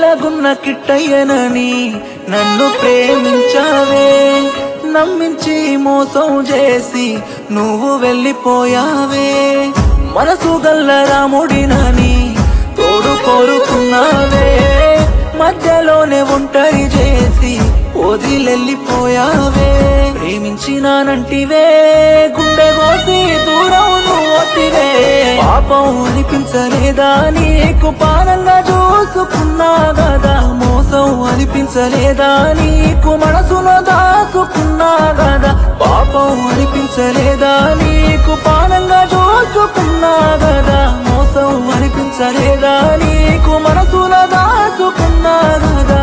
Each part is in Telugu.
చల్లగున్న కిట్టయ్యనని నన్ను ప్రేమించావే నమ్మించి మోసం చేసి నువ్వు వెళ్ళిపోయావే మనసు గల్ల రాముడినని తోడు కోరుకున్నావే మధ్యలోనే ఒంటరి చేసి వదిలెళ్ళిపోయావే ప్రేమించినానంటివే గుండె కోసి దూరం నువ్వొత్తివే పాపం అనిపించలేదా నీకు పానంగా చూసుకున్నా గదా మోసం అనిపించలేదా నీకు మనసులో దాచుకున్నా గదా పాపం అనిపించలేదా నీకు పానంగా చూసుకున్నా గదా మోసం అనిపించలేదా నీకు మనసులో దాచుకున్నా గదా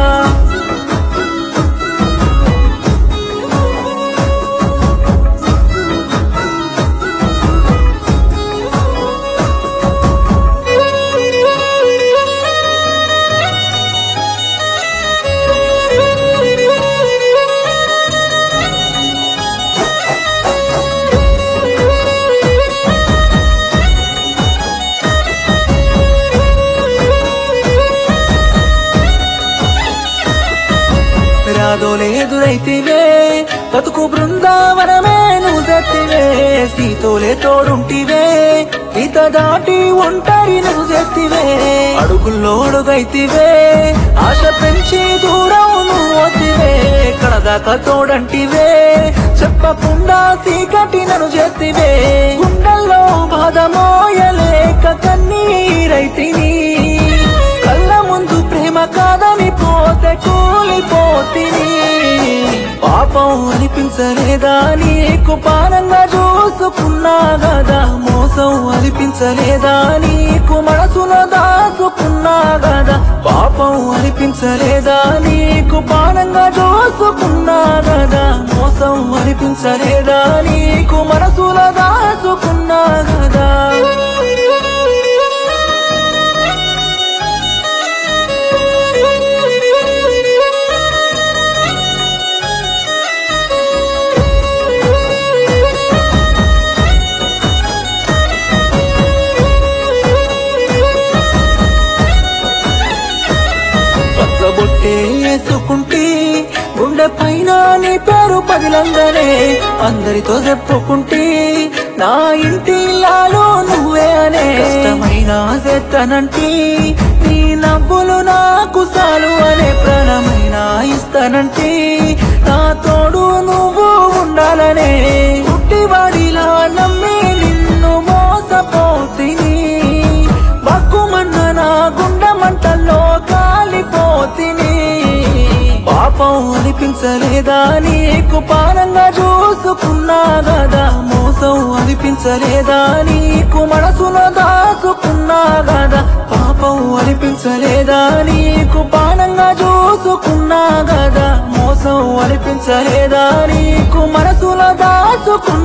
రాదోలే ఎదురైతివే బతుకు బృందావనమే నువ్వు జెత్తివే సీతోలే తోడుంటివే ఈత దాటి ఒంటరి నువ్వు జెత్తివే అడుగుల్లో అడుగైతివే ఆశ పెంచి దూరం నువ్వు వద్దివే కడదాకా తోడంటివే చెప్పకుండా చీకటి నన్ను చేతివే గుండెల్లో బాధ మోయలేక కన్నీరైతిని కళ్ళ ముందు ప్రేమ కాదని పోతే కూలిపోతిని పాపం అనిపించలేదా నీకు పానంగా చూసుకున్నా గదా మోసం అనిపించలేదా నీకు మనసులో దాచుకున్నా గదా పాపం అనిపించలేదా నీకు పానంగా చూసుకున్నా గదా మోసం అనిపించలేదా నీకు మనసులో దాచుకున్నా గదా పచ్చబొట్టే వేసుకుంటే గుండె పైన నీ పేరు పదిలందరే అందరితో చెప్పుకుంటే నా ఇంటి లాలో నువ్వే అనే కష్టమైన చేస్తానంటే నీ నవ్వులు నాకు సాలు అనే ప్రాణమైన ఇస్తానంటే నా తోడు నువ్వు ఉండాలనే పుట్టివాడిలా నమ్మి నిన్ను మోసపోతిని బక్కుమన్న నా గుండె మంటల్లో కాలిపోతిని పాపం అనిపించలేదా నీకు పానంగా చూసుకున్నా గదా మోసం అనిపించలేదా నీకు మనసులో దాచుకున్నా గదా పాపం అనిపించలేదా నీకు పానంగా చూసుకున్నా గదా మోసం అనిపించలేదా నీకు మనసులో దాచుకున్నా